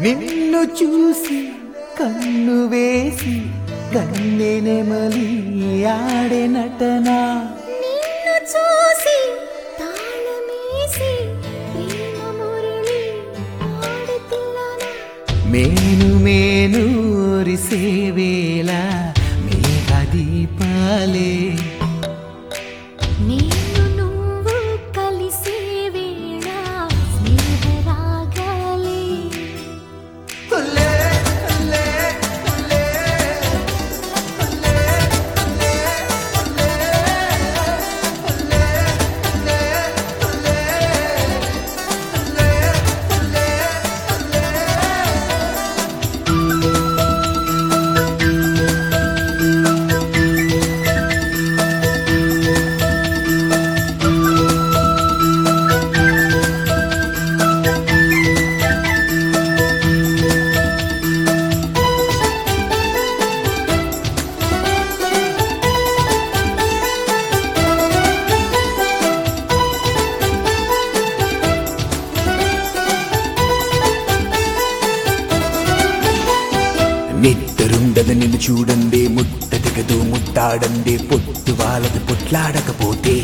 నిన్ను చూసి కన్ను వేసి కన్నెనెమలి ఆడే నటనా నిన్ను చూసి తాళమేసి ప్రేమ మురళి పాడుతున్నానా మేను మేను రిసేవేళ మేఘ దీపాలే నేను నువ్వు కలిసే వేళ స్నేహరాగాలే నిద్దరుండదు నిన్ను చూడండి ముట్ట దిగదు ముట్టాడండి పొట్టు వాళ్ళది పొట్లాడకపోతే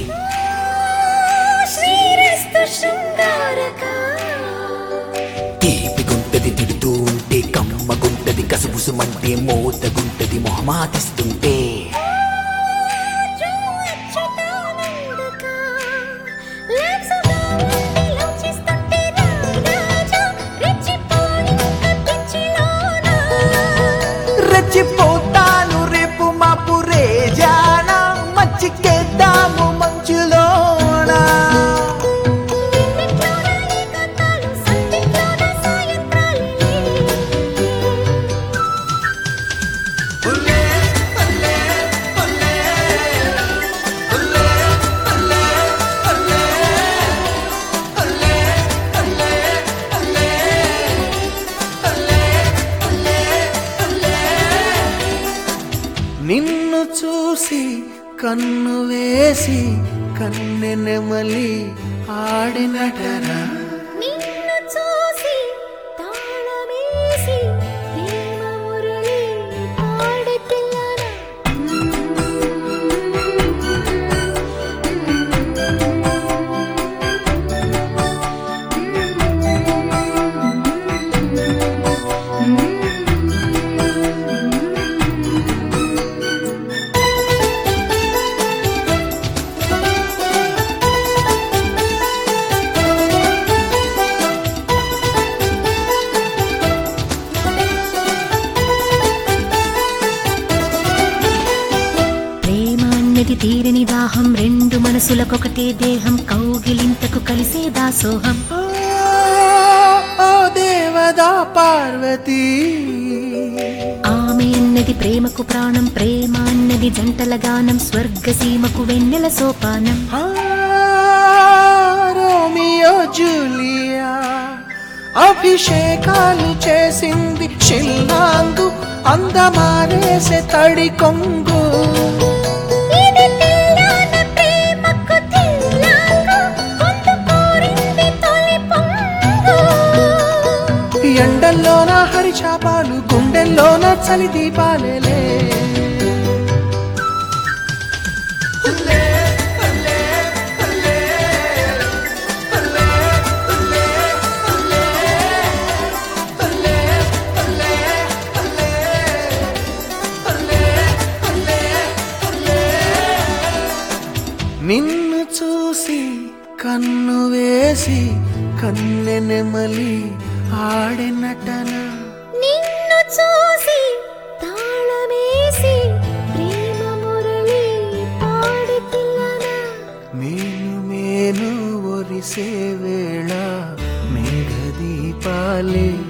శ్రీరస్తు శృంగారక తీపి గుంటది తిడుతూ ఉంటే కమ్మ గుంటది కసుబుసుమంటే మోత గుంటది మొహమాటిస్తుంటే రెచ్చిపోతాను రేపు మాపు రేజాన మచ్చికేద్దాము మంచులోనా నిన్ను చూసి కన్ను వేసి కన్నెనెమలి ఆడినటనా నిన్ను చూసి తాళమేసి ప్రేమ మురళి పాడుతున్నానా ప్రేమ అన్నది తీరని దాహం రెండు మనసులకొకటే దేహం కౌగిలింతకు కలిసే దాసోహం ఆ, ఓ దేవదా పార్వతీ ఆమె అన్నది ప్రేమకు ప్రాణం ప్రేమ అన్నది జంటల గానం స్వర్గసీమకు వెన్నెల సోపానం ఆ, రోమియో జూలియా అభిషేకాలు చేసింది షిల్లాంగు అందమారేసే తడి కొంగు ఇది తెల్లాన ప్రేమకు తెల్లాకు, గొంతు కోరింది తొలి పొంగు. ఎండల్లోన హరిచాపాలు గుండెల్లోన చలి దీపాలేలే నిన్ను చూసి కన్ను వేసి కన్నెనెమలి ఆడినటన నిన్ను చూసి తాళమేసి ప్రేమ మురళి పాడుతున్నానా మేను మేను ఒరిసే వేళ మేఘ దీపాలే